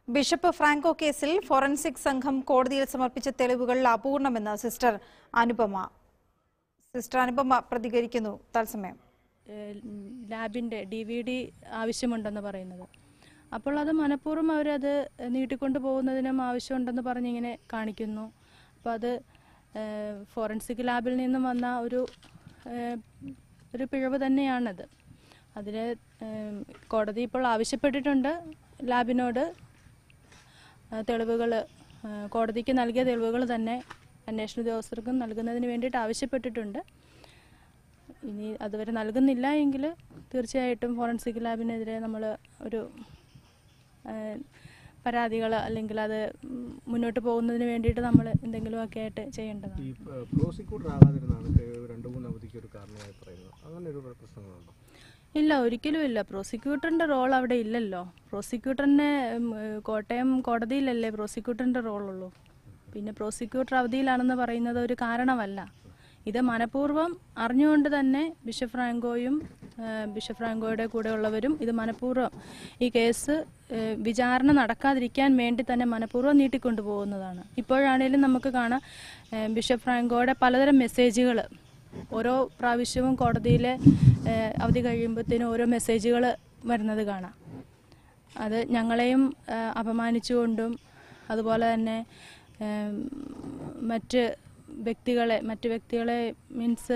bishop Franco കേസിൽ forensic സംഘം കോടതിയിൽ സമർപ്പിച്ച തെളിവുകൾ അപൂർണമെന്ന് സിസ്റ്റർ അനുപമ സിസ്റ്റർ അനുപമ പ്രതികരിക്കുന്നു തത്സമയം ഏഹ് ലാബിൻ്റെ ഡി വി ഡി ആവശ്യമുണ്ടെന്ന് പറയുന്നത് അപ്പോൾ അത് മനഃപൂർവ്വം അവരത് നീട്ടിക്കൊണ്ട് പോകുന്നതിനും ആവശ്യമുണ്ടെന്ന് പറഞ്ഞിങ്ങനെ കാണിക്കുന്നു അപ്പോൾ അത് ഏഹ് ഫോറൻസിക് ലാബിൽ നിന്നും വന്ന ഒരു ഏഹ് ഒരു പിഴവ് തന്നെയാണത് അതിന് ഏഹ് കോടതി ഇപ്പോൾ ആവശ്യപ്പെട്ടിട്ടുണ്ട് ലാബിനോട് തെളിവുകൾ കോടതിക്ക് നൽകിയ തെളിവുകൾ തന്നെ അന്വേഷണ ഉദ്യോഗസ്ഥർക്കും നൽകുന്നതിന് വേണ്ടിയിട്ട് ആവശ്യപ്പെട്ടിട്ടുണ്ട് ഇനി അതുവരെ നൽകുന്നില്ല എങ്കിൽ തീർച്ചയായിട്ടും ഫോറൻസിക് ലാബിനെതിരെ നമ്മൾ ഒരു പരാതികൾ അല്ലെങ്കിൽ അത് ഉം, മുന്നോട്ട് പോകുന്നതിന് വേണ്ടിയിട്ട് നമ്മൾ എന്തെങ്കിലുമൊക്കെ ആയിട്ട് ചെയ്യേണ്ടതാണ് ഈ പ്രോസിക്യൂട്ടർ ആകാതിരുന്നാണ് ഇപ്പൊ രണ്ട് മൂന്ന് അവധിക്ക് ഒരു കാരണമായി പറയുന്നത് അങ്ങനെ ഒരു പ്രശ്നങ്ങളുണ്ടോ ഇല്ല ഒരിക്കലും ഇല്ല പ്രോസിക്യൂട്ടറിൻ്റെ റോൾ അവിടെ ഇല്ലല്ലോ പ്രോസിക്യൂട്ടറിനെ ഉം, ഏഹ്, കോട്ടയം കോടതിയിലല്ലേ പ്രോസിക്യൂട്ടറിൻ്റെ റോളുള്ളൂ പിന്നെ പ്രോസിക്യൂട്ടർ അവധിയിലാണെന്ന് പറയുന്നത് ഒരു കാരണമല്ല ഇത് മനഃപൂർവ്വം അറിഞ്ഞുകൊണ്ട് തന്നെ ബിഷപ്പ് ഫ്രാങ്കോയും ഏഹ്, ബിഷപ്പ് ഫ്രാങ്കോയുടെ കൂടെയുള്ളവരും ഇത് മനഃപൂർവ്വം ഈ കേസ് ഏഹ്, വിചാരണ നടക്കാതിരിക്കാൻ വേണ്ടി തന്നെ മനഃപൂർവ്വം നീട്ടിക്കൊണ്ടു പോകുന്നതാണ് ഇപ്പോഴാണേലും നമുക്ക് കാണാം ഏഹ്, ബിഷപ്പ് ഫ്രാങ്കോയുടെ പലതരം മെസ്സേജുകൾ ഓരോ പ്രാവശ്യവും കോടതിയിൽ അവധി കഴിയുമ്പോഴത്തേനും ഓരോ മെസ്സേജുകൾ വരുന്നത് കാണാം അത് ഞങ്ങളെയും ആ, അപമാനിച്ചുകൊണ്ടും അതുപോലെ തന്നെ ഏം, മറ്റ് വ്യക്തികളെ മറ്റ് വ്യക്തികളെ മീൻസ്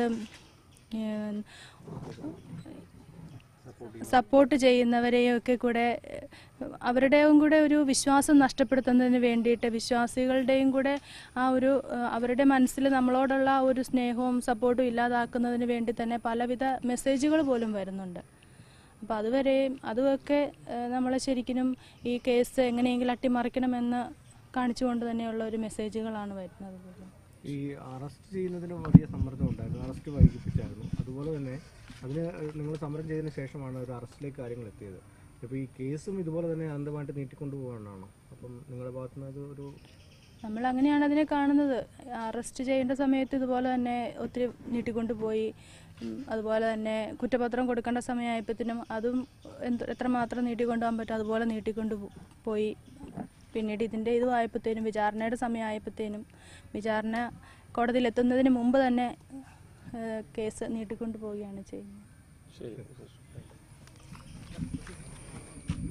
സപ്പോർട്ട് ചെയ്യുന്നവരെയൊക്കെ കൂടെ ഏഹ്, അവരുടെയും കൂടെ ഒരു വിശ്വാസം നഷ്ടപ്പെടുത്തുന്നതിന് വേണ്ടിയിട്ട് വിശ്വാസികളുടെയും കൂടെ ആ ഒരു ഏഹ്, അവരുടെ മനസ്സിൽ നമ്മളോടുള്ള ആ ഒരു സ്നേഹവും സപ്പോർട്ടും ഇല്ലാതാക്കുന്നതിന് വേണ്ടി തന്നെ പലവിധ മെസ്സേജുകൾ പോലും വരുന്നുണ്ട് അപ്പോൾ അതുവരെയും അതുമൊക്കെ നമ്മൾ ശരിക്കും ഈ കേസ് എങ്ങനെയെങ്കിലും അട്ടിമറിക്കണമെന്ന് കാണിച്ചുകൊണ്ട് തന്നെയുള്ള ഒരു മെസ്സേജുകളാണ് വരുന്നത് പോലും ഈ അറസ്റ്റ് ചെയ്യുന്നതിന് വലിയ സമ്മർദ്ദം ഉണ്ടായിരുന്നു അറസ്റ്റ് വൈകിപ്പിച്ചായിരുന്നു അതുപോലെ തന്നെ അതിന് നിങ്ങൾ സമരം ചെയ്തതിന് ശേഷമാണ് ഒരു അറസ്റ്റിലേക്ക് കാര്യങ്ങൾ എത്തിയത് ഇപ്പോൾ ഈ കേസും ഇതുപോലെ തന്നെ അന്ധമായിട്ട് നീട്ടിക്കൊണ്ടു പോകാനാണോ അപ്പം നിങ്ങളുടെ ഭാഗത്തുനിന്ന് അത് ഒരു നമ്മൾ അങ്ങനെയാണ് അതിനെ കാണുന്നത് അറസ്റ്റ് ചെയ്യേണ്ട സമയത്ത് ഇതുപോലെ തന്നെ ഒത്തിരി നീട്ടിക്കൊണ്ടുപോയി ഉം, അതുപോലെ തന്നെ കുറ്റപത്രം കൊടുക്കേണ്ട സമയമായപ്പോഴത്തേനും അതും എന്ത് എത്രമാത്രം നീട്ടിക്കൊണ്ടുപോകാൻ പറ്റും അതുപോലെ നീട്ടിക്കൊണ്ട് പോ- പോയി പിന്നീട് ഇതിൻ്റെ ഇതുമായപ്പോഴത്തേനും വിചാരണയുടെ സമയമായപ്പോഴത്തേനും വിചാരണ കോടതിയിൽ എത്തുന്നതിന് മുമ്പ് തന്നെ ഏഹ്, കേസ് നീട്ടിക്കൊണ്ടു പോവുകയാണ് ചെയ്യുന്നത് ശരി